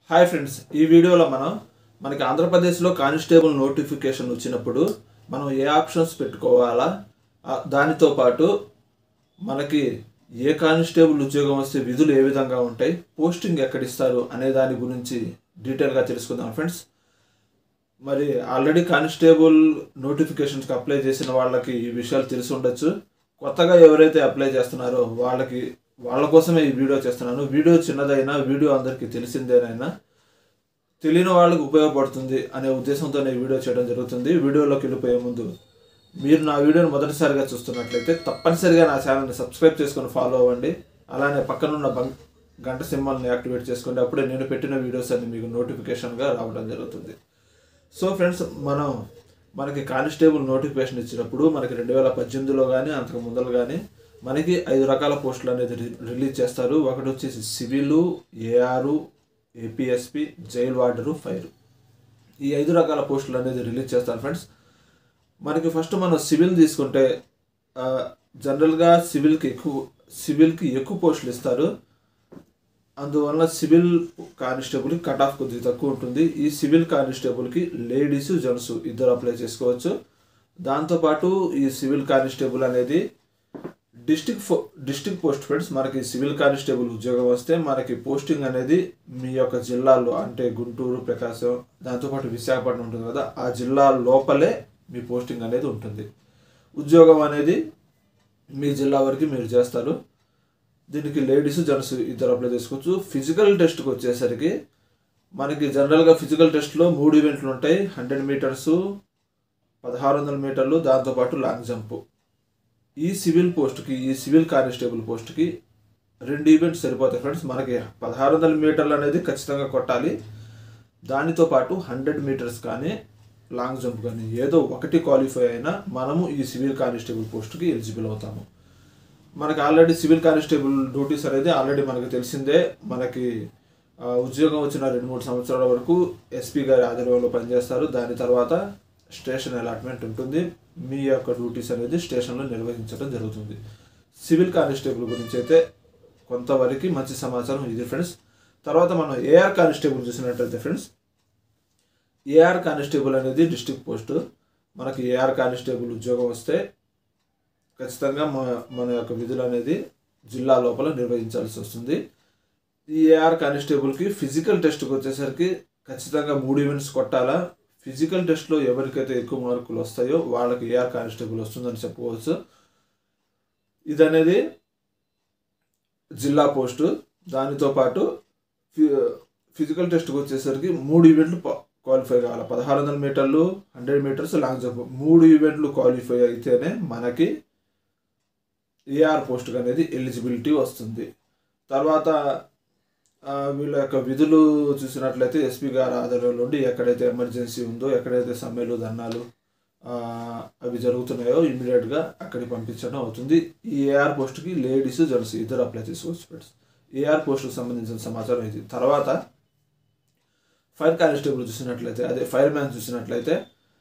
hi friends ఈ వీడియోలో మనం మనకి ఆంధ్రప్రదేశ్లో కానిస్టేబుల్ నోటిఫికేషన్ వచ్చినప్పుడు మనం ఏ ఆప్షన్స్ పెట్టుకోవాలా ఆ, దానితో పాటు మనకి ఏ కానిస్టేబుల్ ఉద్యోగం వస్తే విధులు ఏ విధంగా ఉంటాయి పోస్టింగ్ ఎక్కడ ఇస్తారు అనే దాని గురించి డీటెయిల్గా తెలుసుకుందాం ఫ్రెండ్స్ మరి ఆల్రెడీ కానిస్టేబుల్ నోటిఫికేషన్స్కి అప్లై చేసిన వాళ్ళకి ఈ విషయాలు తెలిసి ఉండొచ్చు కొత్తగా ఎవరైతే అప్లై చేస్తున్నారో వాళ్ళకి వాళ్ళ కోసమే ఈ వీడియో చేస్తున్నాను వీడియో చిన్నదైనా వీడియో అందరికీ తెలిసిందేనైనా తెలియని వాళ్ళకి ఉపయోగపడుతుంది అనే ఉద్దేశంతో నేను వీడియో చేయడం జరుగుతుంది వీడియోలోకి వెళ్ళిపోయే ముందు మీరు నా వీడియోని మొదటిసారిగా చూస్తున్నట్లయితే తప్పనిసరిగా నా ఛానల్ని సబ్స్క్రైబ్ చేసుకొని ఫాలో అవ్వండి అలానే పక్కనున్న బం- గంట సింబల్ని యాక్టివేట్ చేసుకోండి అప్పుడే నేను పెట్టిన వీడియోస్ అన్ని మీకు నోటిఫికేషన్గా రావడం జరుగుతుంది సో ఫ్రెండ్స్ మనం మనకి కానిస్టేబుల్ నోటిఫికేషన్ ఇచ్చినప్పుడు మనకి రెండు వేల పద్దెనిమిదిలో కానీ అంతకు ముందలు కానీ మనకి ఐదు రకాల పోస్టులు అనేది రి- రిలీజ్ చేస్తారు ఒకటి వచ్చేసి civil AR APSP jail warder fire ఈ ఐదు రకాల పోస్టులు అనేది రిలీజ్ చేస్తారు ఫ్రెండ్స్ మనకి ఫస్ట్ మనం సివిల్ తీసుకుంటే ఆ, జనరల్గా సివిల్కి ఎక్కువ సివిల్కి ఎక్కువ పోస్టులు ఇస్తారు అందువల్ల సివిల్ కానిస్టేబుల్కి కట్ ఆఫ్ కొద్దిగా తక్కువ ఉంటుంది ఈ సివిల్ కానిస్టేబుల్కి లేడీస్ జెంట్స్ ఇద్దరు అప్లై చేసుకోవచ్చు దాంతోపాటు ఈ సివిల్ కానిస్టేబుల్ అనేది డిస్టిక్ ఫో డిస్టిక్ పోస్ట్ ఫ్రెండ్స్ మనకి సివిల్ కానిస్టేబుల్ ఉద్యోగం వస్తే మనకి పోస్టింగ్ అనేది మీ యొక్క జిల్లాలో అంటే గుంటూరు ప్రకాశం దాంతోపాటు విశాఖపట్నం ఉంటుంది కదా ఆ జిల్లా లోపలే మీ పోస్టింగ్ అనేది ఉంటుంది ఉద్యోగం అనేది మీ జిల్లా వరకు మీరు చేస్తారు దీనికి లేడీస్ జెంట్స్ ఇద్దరు అప్లై చేసుకోవచ్చు ఫిజికల్ టెస్ట్కి వచ్చేసరికి మనకి జనరల్గా ఫిజికల్ టెస్ట్లో మూడు ఈవెంట్లు ఉంటాయి హండ్రెడ్ మీటర్స్ పదహారు వందల మీటర్లు దాంతోపాటు లాంగ్ జంప్ ఈ సివిల్ పోస్ట్కి ఈ సివిల్ కానిస్టేబుల్ పోస్ట్కి రెండు ఈవెంట్స్ సరిపోతాయి ఫ్రెండ్స్ మనకి పదహారు వందల మీటర్లు అనేది ఖచ్చితంగా కొట్టాలి దానితో పాటు హండ్రెడ్ మీటర్స్ కానీ లాంగ్ జంప్ కానీ ఏదో ఒకటి క్వాలిఫై అయినా మనము ఈ సివిల్ కానిస్టేబుల్ పోస్ట్కి ఎలిజిబుల్ అవుతాము మనకి ఆల్రెడీ సివిల్ కానిస్టేబుల్ డ్యూటీస్ అనేది ఆల్రెడీ మనకి తెలిసిందే మనకి ఆ, ఉద్యోగం వచ్చిన రెండు మూడు సంవత్సరాల వరకు ఎస్పీ గారి ఆధ్వర్యంలో పనిచేస్తారు దాని తర్వాత స్టేషన్ అలాట్మెంట్ ఉంటుంది మీ యొక్క డ్యూటీస్ అనేది స్టేషన్లో నిర్వహించడం జరుగుతుంది సివిల్ కానిస్టేబుల్ గురించి అయితే కొంతవరకు మంచి సమాచారం ఇది ఫ్రెండ్స్ తర్వాత మనం ఏఆర్ కానిస్టేబుల్ చూసినట్లయితే ఫ్రెండ్స్ ఏఆర్ కానిస్టేబుల్ అనేది డిస్ట్రిక్ట్ పోస్ట్ మనకి ఏఆర్ కానిస్టేబుల్ ఉద్యోగం వస్తే ఖచ్చితంగా మన మన యొక్క విధులు అనేది జిల్లా లోపల నిర్వహించాల్సి వస్తుంది ఈ ఏఆర్ కానిస్టేబుల్కి ఫిజికల్ టెస్ట్కి వచ్చేసరికి ఖచ్చితంగా మూడు ఈవెంట్స్ కొట్టాలా ఫిజికల్ టెస్ట్లో ఎవరికైతే ఎక్కువ మార్కులు వస్తాయో వాళ్ళకి ఏఆర్ కానిస్టేబుల్ వస్తుందని చెప్పుకోవచ్చు ఇది అనేది జిల్లా పోస్టు దానితో పాటు ఫి- ఫిజికల్ టెస్ట్కి వచ్చేసరికి మూడు ఈవెంట్లు ప- క్వాలిఫై కావాలి పదహారు వందల మీటర్లు హండ్రెడ్ మీటర్స్ లాంగ్ జంప్ మూడు ఈవెంట్లు క్వాలిఫై అయితేనే మనకి ఏఆర్ పోస్ట్కి అనేది ఎలిజిబిలిటీ వస్తుంది తర్వాత ఆ, వీళ్ళ యొక్క విధులు చూసినట్లయితే ఎస్పీ గారి ఆధ్వర్యంలో ఉండి ఎక్కడైతే ఎమర్జెన్సీ ఉందో ఎక్కడైతే సమ్మెలు ధర్నాలు ఆ, అవి జరుగుతున్నాయో ఇమీడియట్గా అక్కడికి పంపించడం అవుతుంది ఈ ఏఆర్ పోస్ట్కి లేడీస్ జెంట్స్ ఇద్దరు అప్లై చేసుకోవచ్చు ఫ్రెండ్స్ ఏఆర్ పోస్ట్కి సంబంధించిన సమాచారం ఇది తర్వాత ఫైర్ కానిస్టేబుల్ చూసినట్లయితే అదే ఫైర్ మ్యాన్ చూసినట్లయితే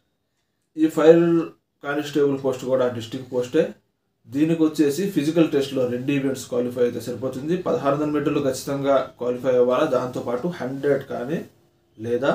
ఈ ఫైర్ కానిస్టేబుల్ పోస్ట్ కూడా డిస్టిక్ పోస్టే దీనికి వచ్చేసి ఫిజికల్ టెస్ట్లో రెండు ఈవెంట్స్ క్వాలిఫై అయితే సరిపోతుంది పదహారు వందల మీటర్లు ఖచ్చితంగా క్వాలిఫై అవ్వాలా దాంతోపాటు హండ్రెడ్ కానీ లేదా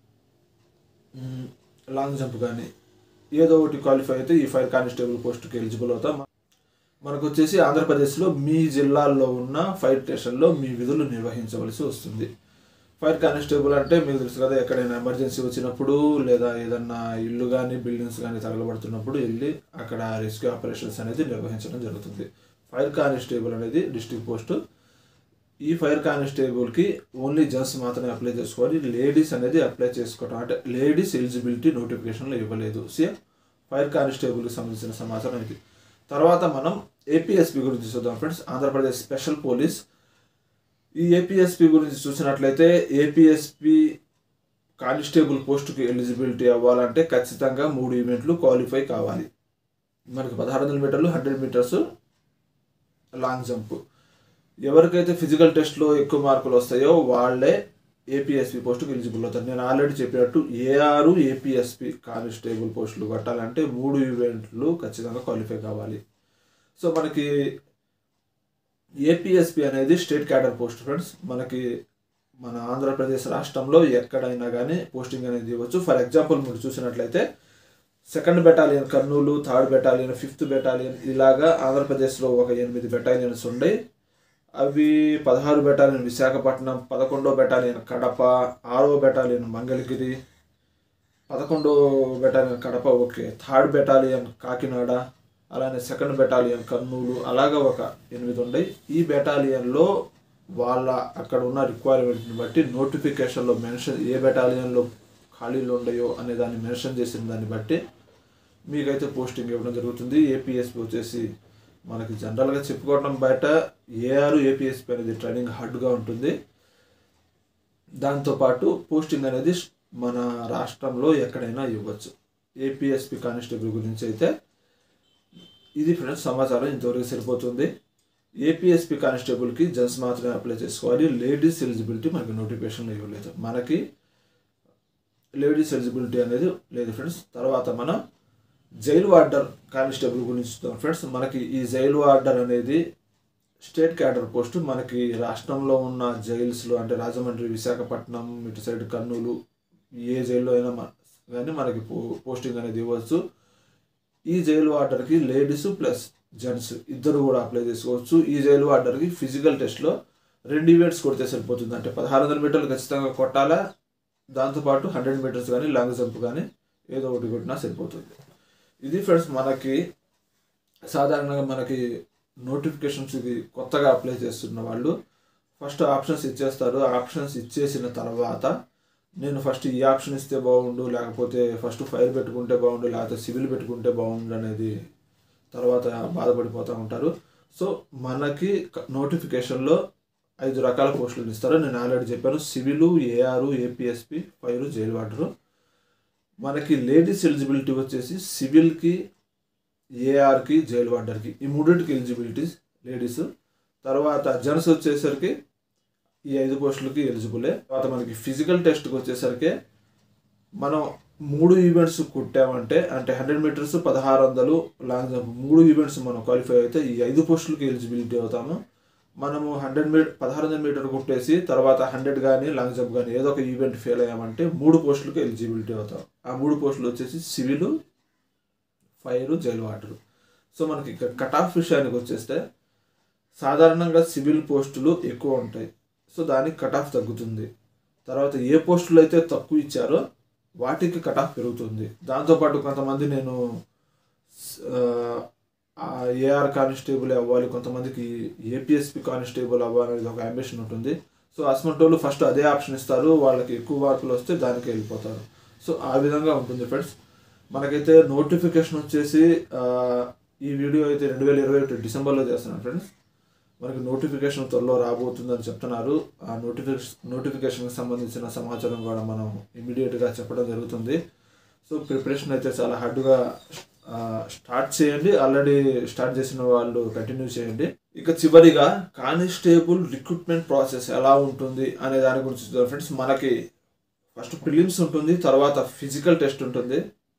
మ్, లాంగ్ జంప్ కానీ ఏదో ఒకటి క్వాలిఫై అయితే ఈ ఫైర్ కానిస్టేబుల్ పోస్ట్కి ఎలిజిబుల్ అవుతాం మనకు వచ్చేసి ఆంధ్రప్రదేశ్లో మీ జిల్లాల్లో ఉన్న ఫైర్ స్టేషన్లో మీ విధులు నిర్వహించవలసి వస్తుంది ఫైర్ కానిస్టేబుల్ అంటే మీకు తెలుసు కదా ఎక్కడైనా ఎమర్జెన్సీ వచ్చినప్పుడు లేదా ఏదన్నా ఇల్లు కానీ బిల్డింగ్స్ కానీ తగలబడుతున్నప్పుడు వెళ్ళి అక్కడ రెస్క్యూ ఆపరేషన్స్ అనేది నిర్వహించడం జరుగుతుంది ఫైర్ కానిస్టేబుల్ అనేది డిస్ట్రిక్ట్ పోస్ట్ ఈ ఫైర్ కానిస్టేబుల్కి ఓన్లీ జెంట్స్ మాత్రమే అప్లై చేసుకోవాలి లేడీస్ అనేది అప్లై చేసుకోవడం అంటే లేడీస్ ఎలిజిబిలిటీ నోటిఫికేషన్లో ఇవ్వలేదు సి ఫైర్ కానిస్టేబుల్కి సంబంధించిన సమాచారం ఇది తర్వాత మనం ఏపీఎస్పి గురించి చూద్దాం ఫ్రెండ్స్ ఆంధ్రప్రదేశ్ స్పెషల్ పోలీస్ ఈ ఏపీఎస్పి గురించి చూసినట్లయితే ఏపీఎస్పి కానిస్టేబుల్ పోస్టుకి ఎలిజిబిలిటీ అవ్వాలంటే ఖచ్చితంగా మూడు ఈవెంట్లు క్వాలిఫై కావాలి మనకి పదహారు వందల మీటర్లు హండ్రెడ్ మీటర్స్ లాంగ్ జంప్ ఎవరికైతే ఫిజికల్ టెస్ట్లో ఎక్కువ మార్కులు వస్తాయో వాళ్ళే ఏపీఎస్పి పోస్టుకు ఎలిజిబుల్ అవుతారు నేను ఆల్రెడీ చెప్పినట్టు ఏఆర్ ఏపీఎస్పి కానిస్టేబుల్ పోస్టులు కట్టాలంటే మూడు ఈవెంట్లు ఖచ్చితంగా క్వాలిఫై కావాలి సో మనకి ఏపీఎస్పి అనేది స్టేట్ క్యాడర్ పోస్ట్ ఫ్రెండ్స్ మనకి మన ఆంధ్రప్రదేశ్ రాష్ట్రంలో ఎక్కడైనా కానీ పోస్టింగ్ అనేది ఇవ్వచ్చు ఫర్ ఎగ్జాంపుల్ మీరు చూసినట్లయితే second battalion Kurnool third battalion fifth battalion ఇలాగా ఆంధ్రప్రదేశ్లో ఒక ఎనిమిది బెటాలియన్స్ ఉన్నాయి అవి పదహారు బెటాలియన్ విశాఖపట్నం పదకొండో బెటాలియన్ కడప ఆరో బెటాలియన్ మంగళగిరి పదకొండో battalion Kadapa okay third battalion Kakinada అలానే సెకండ్ బెటాలియన్ కర్నూలు అలాగా ఒక ఎనిమిది ఉన్నాయి ఈ బెటాలియన్లో వాళ్ళ అక్కడ ఉన్న రిక్వైర్మెంట్ని బట్టి నోటిఫికేషన్లో మెన్షన్ ఏ బెటాలియన్లో ఖాళీలు ఉన్నాయో అనే దాన్ని మెన్షన్ చేసిన దాన్ని బట్టి మీకైతే పోస్టింగ్ ఇవ్వడం జరుగుతుంది ఏపీఎస్పి వచ్చేసి మనకి జనరల్గా చెప్పుకోవడం బయట ఏఆర్ ఏపీఎస్పి అనేది ట్రైనింగ్ హార్డ్గా ఉంటుంది దాంతోపాటు పోస్టింగ్ అనేది మన రాష్ట్రంలో ఎక్కడైనా ఇవ్వచ్చు ఏపీఎస్పి కానిస్టేబుల్ గురించి అయితే ఇది ఫ్రెండ్స్ సమాచారం ఇంతవరకు సరిపోతుంది ఏపీఎస్పి కానిస్టేబుల్కి జెంట్స్ మాత్రమే అప్లై చేసుకోవాలి లేడీస్ ఎలిజిబిలిటీ మనకి నోటిఫికేషన్ ఇవ్వలేదు మనకి లేడీస్ ఎలిజిబిలిటీ అనేది లేదు ఫ్రెండ్స్ తర్వాత మనం జైలు వార్డర్ కానిస్టేబుల్ గురించి చూద్దాం ఫ్రెండ్స్ మనకి ఈ జైలు వార్డర్ అనేది స్టేట్ క్యాడర్ పోస్ట్ మనకి రాష్ట్రంలో ఉన్న జైల్స్లో అంటే రాజమండ్రి విశాఖపట్నం ఇటు సైడ్ కర్నూలు ఏ జైల్లో అయినా మన కానీ మనకి పో పోస్టింగ్ అనేది ఇవ్వచ్చు ఈ జైలు వార్డర్కి లేడీస్ ప్లస్ జెంట్స్ ఇద్దరు కూడా అప్లై చేసుకోవచ్చు ఈ జైలు వార్డర్కి ఫిజికల్ టెస్ట్లో రెండు ఈవెంట్స్ కొడితే సరిపోతుంది అంటే పదహారు వందల మీటర్లు ఖచ్చితంగా కొట్టాలా దాంతోపాటు హండ్రెడ్ మీటర్స్ కానీ లాంగ్ జంప్ కానీ ఏదో ఒకటి కొట్టినా సరిపోతుంది ఇది ఫ్రెండ్స్ మనకి సాధారణంగా మనకి నోటిఫికేషన్స్ ఇది కొత్తగా అప్లై చేస్తున్న వాళ్ళు ఫస్ట్ ఆప్షన్స్ ఇచ్చేస్తారు ఆప్షన్స్ ఇచ్చేసిన తర్వాత నేను ఫస్ట్ ఈ ఆప్షన్ ఇస్తే బాగుండు లేకపోతే ఫస్ట్ ఫైర్ పెట్టుకుంటే బాగుండు లేకపోతే సివిల్ పెట్టుకుంటే బాగుండు అనేది తర్వాత బాధపడిపోతూ ఉంటారు సో మనకి నోటిఫికేషన్లో ఐదు రకాల పోస్టులు ఇస్తారు నేను ఆల్రెడీ చెప్పాను civil AR APSP fire jail warder మనకి లేడీస్ ఎలిజిబిలిటీ వచ్చేసి సివిల్కి ఏఆర్కి జైలు వార్డర్కి ఈ మూడింటికి ఎలిజిబిలిటీస్ లేడీస్ తర్వాత జెంట్స్ వచ్చేసరికి ఈ ఐదు పోస్టులకి ఎలిజిబులే తర్వాత మనకి ఫిజికల్ టెస్ట్కి వచ్చేసరికి మనం మూడు ఈవెంట్స్ కుట్టామంటే అంటే హండ్రెడ్ మీటర్స్ పదహారు వందలు లాంగ్ జంప్ మూడు ఈవెంట్స్ మనం క్వాలిఫై అయితే ఈ ఐదు పోస్టులకి ఎలిజిబిలిటీ అవుతాము మనము హండ్రెడ్ మీటర్ పదహారు వందల మీటర్ కుట్టేసి తర్వాత హండ్రెడ్ కానీ లాంగ్ జంప్ కానీ ఏదో ఒక ఈవెంట్ ఫెయిల్ అయ్యామంటే మూడు పోస్టులకు ఎలిజిబిలిటీ అవుతాం ఆ మూడు పోస్టులు వచ్చేసి civil fire jail warder so మనకి ఇక్కడ కట్ ఆఫ్ విషయానికి వచ్చేస్తే సాధారణంగా సివిల్ పోస్టులు ఎక్కువ ఉంటాయి సో దానికి కట్ ఆఫ్ తగ్గుతుంది తర్వాత ఏ పోస్టులు అయితే తక్కువ ఇచ్చారో వాటికి కట్ ఆఫ్ పెరుగుతుంది దాంతోపాటు కొంతమంది నేను ఏఆర్ కానిస్టేబుల్ అవ్వాలి కొంతమందికి ఏపీఎస్పి కానిస్టేబుల్ అవ్వాలనేది ఒక అంబిషన్ ఉంటుంది సో అస్మంటోళ్ళు ఫస్ట్ అదే ఆప్షన్ ఇస్తారు వాళ్ళకి ఎక్కువ మార్కులు వస్తే దానికి వెళ్ళిపోతారు సో ఆ విధంగా ఉంటుంది ఫ్రెండ్స్ మనకైతే నోటిఫికేషన్ వచ్చేసి ఈ వీడియో అయితే రెండు వేల ఇరవై ఒకటి డిసెంబర్లో చేస్తున్నాను ఫ్రెండ్స్ మనకి నోటిఫికేషన్ త్వరలో రాబోతుందని చెప్తున్నారు ఆ నోటిఫికేషన్ నోటిఫికేషన్కి సంబంధించిన సమాచారం కూడా మనం ఇమీడియట్గా చెప్పడం జరుగుతుంది సో ప్రిపరేషన్ అయితే చాలా హార్డ్గా స్టార్ట్ చేయండి ఆల్రెడీ స్టార్ట్ చేసిన వాళ్ళు కంటిన్యూ చేయండి ఇక చివరిగా కానిస్టేబుల్ రిక్రూట్మెంట్ ప్రాసెస్ ఎలా ఉంటుంది అనే దాని గురించి చూద్దాం ఫ్రెండ్స్ మనకి ఫస్ట్ ప్రిలిమ్స్ ఉంటుంది తర్వాత ఫిజికల్ టెస్ట్ ఉంటుంది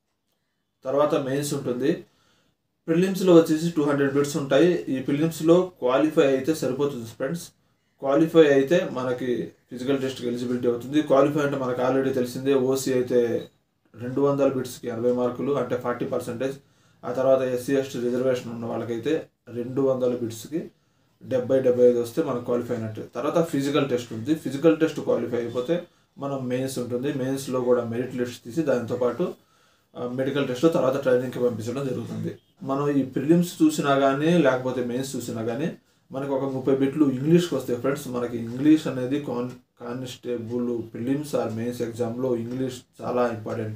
తర్వాత మెయిన్స్ ఉంటుంది ప్రిలిమ్స్లో వచ్చేసి టూ హండ్రెడ్ బిట్స్ ఉంటాయి ఈ ప్రిలిమ్స్లో క్వాలిఫై అయితే సరిపోతుంది ఫ్రెండ్స్ క్వాలిఫై అయితే మనకి ఫిజికల్ టెస్ట్కి ఎలిజిబిలిటీ అవుతుంది క్వాలిఫై అంటే మనకు ఆల్రెడీ తెలిసిందే ఓసీ అయితే రెండు వందల బిట్స్కి ఎనభై మార్కులు అంటే ఫార్టీ పర్సెంటేజ్ ఆ తర్వాత ఎస్సీ ఎస్టీ రిజర్వేషన్ ఉన్న వాళ్ళకైతే రెండు వందల బిట్స్కి డెబ్బై డెబ్బై ఐదు వస్తే మనకు క్వాలిఫై అయినట్టు తర్వాత ఫిజికల్ టెస్ట్ ఉంది ఫిజికల్ టెస్ట్ క్వాలిఫై అయిపోతే మనం మెయిన్స్ ఉంటుంది మెయిన్స్లో కూడా మెరిట్ లిస్ట్ తీసి దాంతోపాటు మెడికల్ టెస్ట్ తర్వాత ట్రైనింగ్కి పంపించడం జరుగుతుంది మనం ఈ ప్రిలిమ్స్ చూసినా కానీ లేకపోతే మెయిన్స్ చూసినా కానీ మనకి ఒక ముప్పై బిట్లు ఇంగ్లీష్కి వస్తాయి ఫ్రెండ్స్ మనకి ఇంగ్లీష్ అనేది కాన్ కానిస్టేబుల్ ప్రిలిమ్స్ ఆర్ మెయిన్స్ ఎగ్జామ్లో ఇంగ్లీష్ చాలా ఇంపార్టెంట్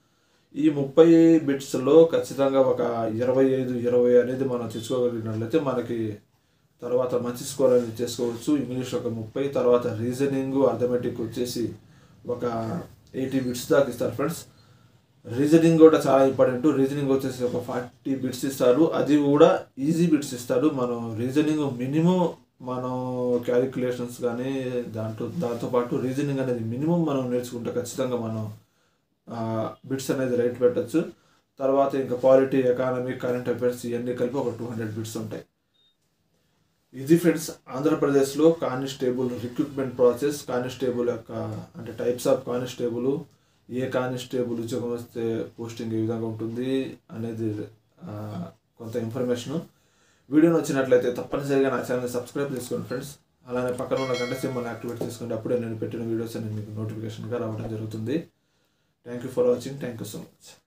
ఈ ముప్పై బిట్స్లో ఖచ్చితంగా ఒక ఇరవై ఐదు ఇరవై అనేది మనం తెచ్చుకోగలిగినట్లయితే మనకి తర్వాత మంచి స్కోర్ అనేది చేసుకోవచ్చు ఇంగ్లీష్ ఒక ముప్పై తర్వాత రీజనింగ్ అర్థమెటిక్ వచ్చేసి ఒక ఎయిటీ బిట్స్ దాకా ఇస్తారు ఫ్రెండ్స్ రీజనింగ్ కూడా చాలా ఇంపార్టెంట్ రీజనింగ్ వచ్చేసి ఒక ఫార్టీ బిట్స్ ఇస్తారు అది కూడా ఈజీ బిట్స్ ఇస్తారు మనం రీజనింగ్ మినిమం మనం క్యాలిక్యులేషన్స్ కానీ దాంట్లో దాంతోపాటు రీజనింగ్ అనేది మినిమం మనం నేర్చుకుంటే ఖచ్చితంగా మనం బిట్స్ అనేది రైట్ పెట్టచ్చు తర్వాత ఇంకా పాలిటీ ఎకానమీ కరెంట్ అఫైర్స్ ఇవన్నీ కలిపి ఒక టూ హండ్రెడ్ బిట్స్ ఉంటాయి ఇది ఫ్రెండ్స్ ఆంధ్రప్రదేశ్లో కానిస్టేబుల్ రిక్రూట్మెంట్ ప్రాసెస్ కానిస్టేబుల్ యొక్క అంటే టైప్స్ ఆఫ్ కానిస్టేబుల్ ఏ కానిస్టేబుల్ ఉద్యోగం వస్తే పోస్టింగ్ ఏ విధంగా ఉంటుంది అనేది ఆ, కొంత ఇన్ఫర్మేషన్ వీడియో నచ్చినట్లయితే తప్పనిసరిగా నా ఛానల్ సబ్స్క్రైబ్ చేసుకోండి ఫ్రెండ్స్ అలానే పక్కన ఉన్న గంట సింబల్ యాక్టివేట్ చేసుకోండి అప్పుడే నేను పెట్టిన వీడియోస్ అనేది మీకు నోటిఫికేషన్గా రావడం జరుగుతుంది thank you for watching thank you so much